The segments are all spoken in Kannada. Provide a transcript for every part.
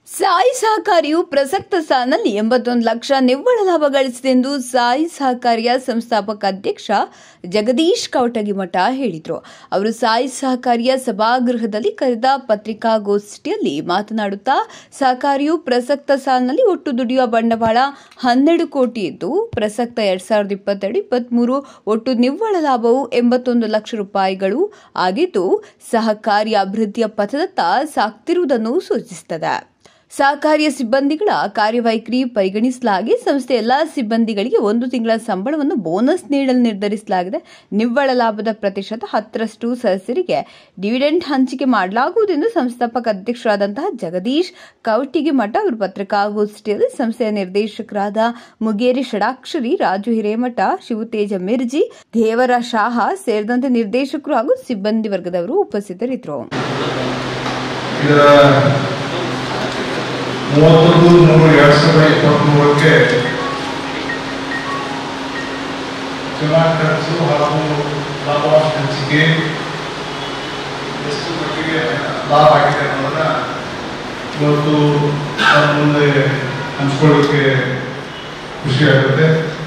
ಸಾಯಿ ಸಹಕಾರಿಯು ಪ್ರಸಕ್ತ ಸಾಲಿನಲ್ಲಿ ಎಂಬತ್ತೊಂದು ಲಕ್ಷ ನಿವ್ವಳ ಲಾಭ ಗಳಿಸಿದೆ ಎಂದು ಸಾಯಿ ಸಹಕಾರಿಯ ಸಂಸ್ಥಾಪಕ ಅಧ್ಯಕ್ಷ ಜಗದೀಶ್ ಕವಟಗಿಮಠ ಹೇಳಿದರು ಅವರು ಸಾಯಿ ಸಹಕಾರಿಯ ಸಭಾಗೃಹದಲ್ಲಿ ಕರೆದ ಪತ್ರಿಕಾಗೋಷ್ಠಿಯಲ್ಲಿ ಮಾತನಾಡುತ್ತಾ ಸಹಕಾರಿಯು ಪ್ರಸಕ್ತ ಸಾಲಿನಲ್ಲಿ ಒಟ್ಟು ದುಡಿಯುವ ಬಂಡವಾಳ ಹನ್ನೆರಡು ಕೋಟಿ ಇದ್ದು ಪ್ರಸಕ್ತ ಎರಡ್ ಸಾವಿರದ ಇಪ್ಪತ್ತೆರಡು ಇಪ್ಪತ್ಮೂರು ಒಟ್ಟು ನಿವ್ವಳ ಲಾಭವು ಎಂಬತ್ತೊಂದು ಲಕ್ಷ ರೂಪಾಯಿಗಳು ಆಗಿದ್ದು ಸಹಕಾರಿ ಅಭಿವೃದ್ಧಿಯ ಪಥದತ್ತ ಸಾಗ್ತಿರುವುದನ್ನು ಸೂಚಿಸುತ್ತದೆ ಸಹಕಾರಿಯ ಸಿಬ್ಬಂದಿಗಳ ಕಾರ್ಯವೈಖರಿ ಪರಿಗಣಿಸಲಾಗಿ ಸಂಸ್ಥೆ ಎಲ್ಲಾ ಸಿಬ್ಬಂದಿಗಳಿಗೆ ಒಂದು ತಿಂಗಳ ಸಂಬಳವನ್ನು ಬೋನಸ್ ನೀಡಲು ನಿರ್ಧರಿಸಲಾಗಿದೆ ನಿವ್ವಳ ಲಾಭದ ಪ್ರತಿಶತ ಹತ್ತರಷ್ಟು ಸದಸ್ಯರಿಗೆ ಡಿವಿಡೆಂಡ್ ಹಂಚಿಕೆ ಮಾಡಲಾಗುವುದೆಂದು ಸಂಸ್ಥಾಪಕ ಅಧ್ಯಕ್ಷರಾದಂತಹ ಜಗದೀಶ್ ಕವಟಿಗಿಮಠ ಅವರು ಪತ್ರಿಕಾಗೋಷ್ಠಿಯಲ್ಲಿ ಸಂಸ್ಥೆಯ ನಿರ್ದೇಶಕರಾದ ಮುಗೇರಿ ಷಡಾಕ್ಷರಿ ರಾಜು ಹಿರೇಮಠ ಶಿವತೇಜ ಮಿರ್ಜಿ ದೇವರ ಶಾಹ ಸೇರಿದಂತೆ ನಿರ್ದೇಶಕರು ಹಾಗೂ ಸಿಬ್ಬಂದಿ ವರ್ಗದವರು ಉಪಸ್ಥಿತರಿದ್ದರು ಇದರ ಮೂವತ್ತೊಂದು ಮೂರು ಎರಡ್ ಸಾವಿರದ ಇಪ್ಪತ್ಮೂರಕ್ಕೆ ಚುನಾವಣೆ ಖರ್ಚು ಹಾಗೂ ಲಾಭಾಂಶ ಹಂಚಿಕೆ ಎಷ್ಟು ಮಟ್ಟಿಗೆ ಲಾಭ ಆಗಿದೆ ಅನ್ನೋದನ್ನ ಇವತ್ತು ನಮ್ಮ ಮುಂದೆ ಹಂಚ್ಕೊಳ್ಳಿಕ್ಕೆ ಖುಷಿ ಆಗುತ್ತೆ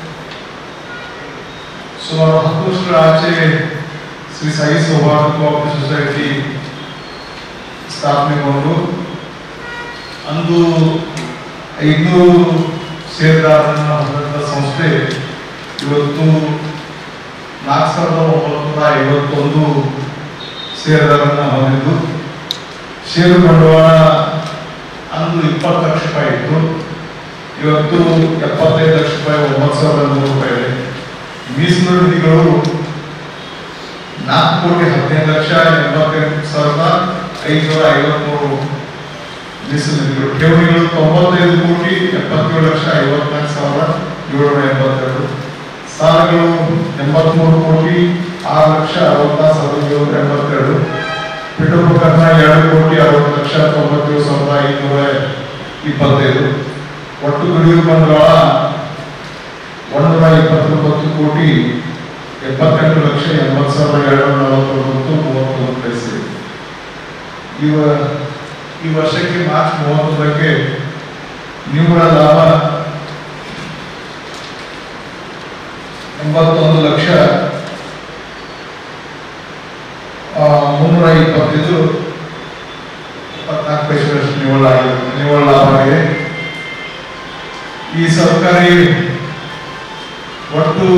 ಸುಮಾರು ಹತ್ತು ವರ್ಷಗಳ ಆಚೆ ಶ್ರೀ ಸಾಯಿ ಸೌಹಾರ್ದ ಕೋಆಪರೇಟಿವ್ ಸೊಸೈಟಿ ಸ್ಥಾಪನೆಗೊಂಡು ಅಂದು ಐನೂರು ಷೇರುದಾರರನ್ನ ಹೊಂದಿದ್ದ ಸಂಸ್ಥೆ ಇವತ್ತು ನಾಲ್ಕು ಸಾವಿರದ ಒಂಬೈನೂರ ಐವತ್ತೊಂದು ಷೇರುದಾರರನ್ನ ಹೊಂದಿದ್ದು ಷೇರು ಬಂಡವಾಳ ಅಂದು ಇಪ್ಪತ್ತು ಲಕ್ಷ ರೂಪಾಯಿ ಇತ್ತು ಇವತ್ತು ಎಪ್ಪತ್ತೈದು ಲಕ್ಷ ರೂಪಾಯಿ ಒಂಬತ್ತು ಸಾವಿರದ ನೂರು ರೂಪಾಯಿ ಇದೆ ಮೀಸಲು ನಿಧಿಗಳು ನಾಲ್ಕು ಕೋಟಿ ಹದಿನೈದು ಲಕ್ಷ ಎಂಬತ್ತೆಂಟು ಸಾವಿರದ ಐದುನೂರ ಐವತ್ಮೂರು ಮೀಸಲು ನಿಧಿಗಳು ಠೇವಣಿಗಳು ತೊಂಬತ್ತೈದು ಕೋಟಿ ಎಪ್ಪತ್ತೇಳು ಲಕ್ಷ ಐವತ್ನಾಲ್ಕು ಸಾವಿರದ ಏಳ್ನೂರ ಎಂಬತ್ತೆರಡು ಸಾಲಗಳು ಎಂಬತ್ಮೂರು ಕೋಟಿ ಆರು ಲಕ್ಷ ಅರವತ್ತಾರು ಸಾವಿರದ ಏಳ್ನೂರ ಎಂಬತ್ತೆರಡು ಪೀಠೋಪಕರಣ ಎರಡು ಕೋಟಿ ಅರವತ್ತು ಲಕ್ಷ ತೊಂಬತ್ತೇಳು ಸಾವಿರದ ಐನೂರ ಇಪ್ಪತ್ತೈದು ಒಟ್ಟು ದುಡಿಯುವ ಬಂಡವಾಳ ಒಂದೂರ ಇಪ್ಪತ್ತೊಂಬತ್ತು ಕೋಟಿ ಎಪ್ಪತ್ತೆಂಟು ಲಕ್ಷ ಎಂಬತ್ತು ಸಾವಿರದ ಏಳ್ನೂರ ನಲವತ್ತೊಂಬತ್ತು ಮೂವತ್ತೊಂದು ಪೈಸೆ ಇವ ಈ ವರ್ಷಕ್ಕೆ ಮಾರ್ಚ್ ಮೂವತ್ತೊಂದಕ್ಕೆ ನಿವ್ವಳ ಲಾಭ ಎಂಬತ್ತೊಂದು ಲಕ್ಷ ಆ, ಮುನ್ನೂರ ಇಪ್ಪತ್ತೈದು ಇಪ್ಪತ್ನಾಲ್ಕು ಪೈಸೆಗಳಷ್ಟು ನಿವ್ವಳ ಆಗಿದೆ ನಿವ್ವಳ ಲಾಭ ಆಗಿದೆ ಈ ಸರ್ಕಾರಿ ಒಟ್ಟು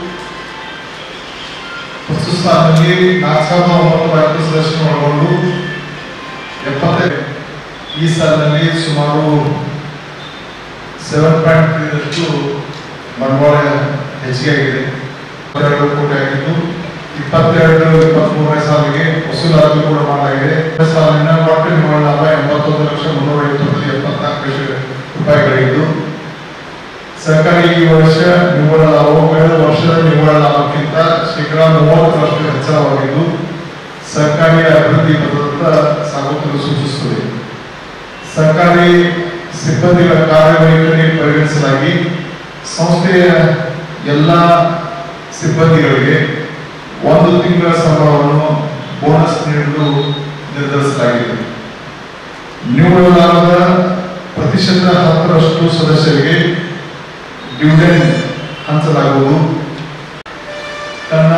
ಪ್ರಸ್ತುತ ಸ್ಥಾನದಲ್ಲಿ ನಾಲ್ಕು ಸಾವಿರದ ಒಂಬೈನೂರ ಐವತ್ತು ಸದಸ್ಯರು ಒಳಗೊಂಡು ಎಪ್ಪತ್ತೈದು ಈ ಸಾಲಿನಲ್ಲಿ ಸುಮಾರು ಸೆವೆನ್ ಪಾಯಿಂಟ್ ತ್ರೀದಷ್ಟು ಬಂಡವಾಳ ಹೆಚ್ಚಿಗೆ ಆಗಿದೆ ಇಪ್ಪತ್ತೆರಡು ಕೋಟಿ ಆಗಿದ್ದು ಇಪ್ಪತ್ತೆರಡು ಇಪ್ಪತ್ಮೂರನೇ ಸಾಲಿಗೆ ವಸೂಲಾತಿ ಕೂಡ ಮಾಡಲಾಗಿದೆ ಈ ಸಾಲಿನ ಒಟ್ಟು ನಿವ್ವಳ ಲಾಭ ಎಂಬತ್ತೊಂದು ಲಕ್ಷ ಮುನ್ನೂರ ಇಪ್ಪತ್ತು ಎಪ್ಪತ್ನಾಲ್ಕು ಲಕ್ಷ ರೂಪಾಯಿಗಳಿದ್ದು ಸರ್ಕಾರಿ ಈ ವರ್ಷ ನಿವ್ವಳ ಲಾಭವು ಕಳೆದ ವರ್ಷದ ನಿವ್ವಳ ಲಾಭಕ್ಕಿಂತ ಶೇಕಡಾ ಮೂವತ್ತರಷ್ಟು ಹೆಚ್ಚಳವಾಗಿದ್ದು ಸರ್ಕಾರಿ ಅಭಿವೃದ್ಧಿ ಪದತ್ತ ಸಾಗುತ್ತಲು ಸೂಚಿಸುತ್ತದೆ ಸರ್ಕಾರಿ ಸಿಬ್ಬಂದಿಗಳ ಕಾರ್ಯವೈಖರಿ ಪರಿಗಣಿಸಲಾಗಿ ಸಂಸ್ಥೆಯ ಎಲ್ಲ ಸಿಬ್ಬಂದಿಗಳಿಗೆ ಒಂದು ತಿಂಗಳ ಸಂಬಳವನ್ನು ಬೋನಸ್ ನೀಡಲು ನಿರ್ಧರಿಸಲಾಗಿದೆ ನಿವ್ವಳ ಲಾಭದ ಪ್ರತಿಶತ ಹತ್ತರಷ್ಟು ಸದಸ್ಯರಿಗೆ ಡಿವಿಡೆಂಡ್ ಹಂಚಲಾಗುವುದು ತನ್ನ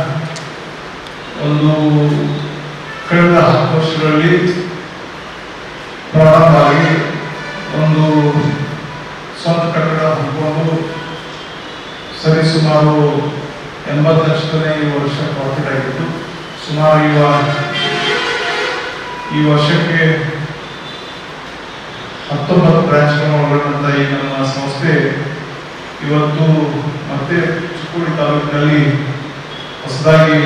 ಒಂದು ಕಳೆದ ಹತ್ತು ವರ್ಷಗಳಲ್ಲಿ ಪ್ರಾರಂಭ ಆಗಿ ಒಂದು ಸ್ವಂತ ಕಟ್ಟಡ ಹೊಂದ್ಕೊಂಡು ಸರಿಸುಮಾರು ಎಂಬತ್ತು ಲಕ್ಷದನೇ ಈ ವರ್ಷ ಪ್ರಾಫಿಟ್ ಆಗಿತ್ತು ಸುಮಾರು ಈ ವ- ಈ ವರ್ಷಕ್ಕೆ ಹತ್ತೊಂಬತ್ತು ಬ್ರಾಂಚ್ಗಳನ್ನು ಒಳಗೊಂಡಂತ ಈ ನಮ್ಮ ಸಂಸ್ಥೆ ಇವತ್ತು ಮತ್ತೆ ಚಿಕ್ಕೋಡಿ ತಾಲೂಕಿನಲ್ಲಿ ಹೊಸದಾಗಿ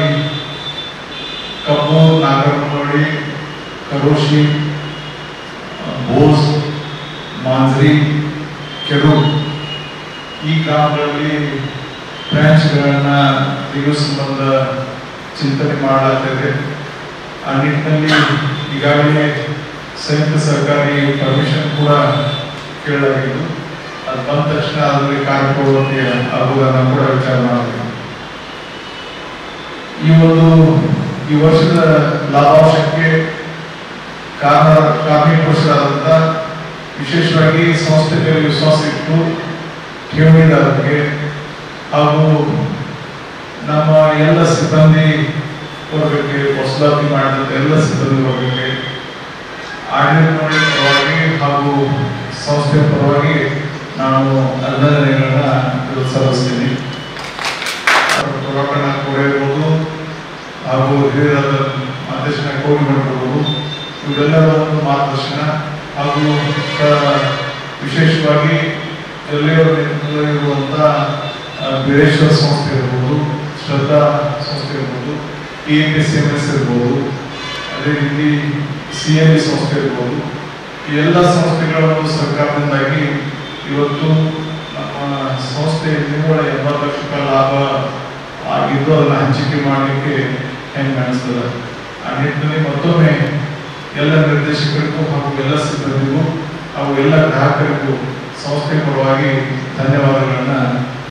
ಕಬ್ಬು ನಾಗರಮನಹಳ್ಳಿ ಕರೋಶಿ ಬೋಸ್ ಮಾಂಜ್ರಿ ಕೆರು ಈ ಗ್ರಾಮಗಳಲ್ಲಿ ಬ್ರಾಂಚ್ಗಳನ್ನ ತೆಗೆಯುವ ಸಂಬಂಧ ಚಿಂತನೆ ಮಾಡಲಾಗ್ತಿದೆ ಆ ನಿಟ್ಟಿನಲ್ಲಿ ಈಗಾಗಲೇ ಸಂಯುಕ್ತ ಸರ್ಕಾರಿ ಪರ್ಮಿಷನ್ ಕೂಡ ಕೇಳಲಾಗಿದ್ದು ಅದು ಬಂದ ತಕ್ಷಣ ಅದರಲ್ಲಿ ಕಾರ್ಯಕ್ರಮಕ್ಕೆ ಆಗುವುದನ್ನು ಕೂಡ ವಿಚಾರ ಮಾಡಬೇಕು ಈ ಒಂದು ಈ ವರ್ಷದ ಲಾಭಾಂಶಕ್ಕೆ ಕಾರಣ ಕಾರ್ಮಿಕ ಪುರುಷರಾದಂಥ ವಿಶೇಷವಾಗಿ ಸಂಸ್ಥೆ ಮೇಲೆ ವಿಶ್ವಾಸ ಇಟ್ಟು ಠೇವಣಿದಾರರಿಗೆ ಹಾಗೂ ನಮ್ಮ ಎಲ್ಲ ಸಿಬ್ಬಂದಿ ವರ್ಗಕ್ಕೆ ಹೊಸದಾಗಿ ಮಾಡಿದಂಥ ಎಲ್ಲ ಸಿಬ್ಬಂದಿ ವರ್ಗಕ್ಕೆ ಆಡಳಿತ ಮಂಡಳಿ ಪರವಾಗಿ ಹಾಗೂ ಸಂಸ್ಥೆಯ ಪರವಾಗಿ ನಾನು ಅಭಿನಂದನೆಗಳನ್ನ ಸಲ್ಲಿಸ್ತೀನಿ ಪ್ರಭಾಕರಣ ಕೂಡ ಇರ್ಬೋದು ಹಾಗೂ ಹಿರಿಯರಾದ ಮಾರ್ಗದರ್ಶನ ಕೋವಿ ಮಾಡಿರ್ಬೋದು ಇವರೆಲ್ಲರ ಒಂದು ಮಾರ್ಗದರ್ಶನ ಹಾಗೂ ಕ- ವಿಶೇಷವಾಗಿ ಇರುವಂಥ ಬೀರೇಶ್ವರ ಸಂಸ್ಥೆ ಇರ್ಬೋದು ಶ್ರದ್ಧಾ ಸಂಸ್ಥೆ ಇರ್ಬೋದು T M S M S ಇರ್ಬೋದು ಅದೇ ರೀತಿ ಸಿ ಎಂ ಇ ಸಂಸ್ಥೆ ಇರ್ಬೋದು ಈ ಎಲ್ಲ ಸಂಸ್ಥೆಗಳ ಒಂದು ಸರ್ಕಾರದಿಂದಾಗಿ ಇವತ್ತು ನಮ್ಮ ಸಂಸ್ಥೆ ನಿವ್ವಳ ಎಂಬತ್ತು ಲಕ್ಷ ರೂಪಾಯಿ ಲಾಭ ಆಗಿದ್ದು ಅದನ್ನ ಹಂಚಿಕೆ ಮಾಡಲಿಕ್ಕೆ ಹೆಂಗೆ ಕಾಣಿಸ್ತದೆ ಆ ನಿಟ್ಟಿನಲ್ಲಿ ಮತ್ತೊಮ್ಮೆ ಎಲ್ಲ ನಿರ್ದೇಶಕರಿಗೂ ಹಾಗೂ ಎಲ್ಲ ಸಿಬ್ಬಂದಿಗೂ ಹಾಗೂ ಎಲ್ಲ ಗ್ರಾಹಕರಿಗೂ ಸಂಸ್ಥೆ ಪರವಾಗಿ ಧನ್ಯವಾದಗಳನ್ನ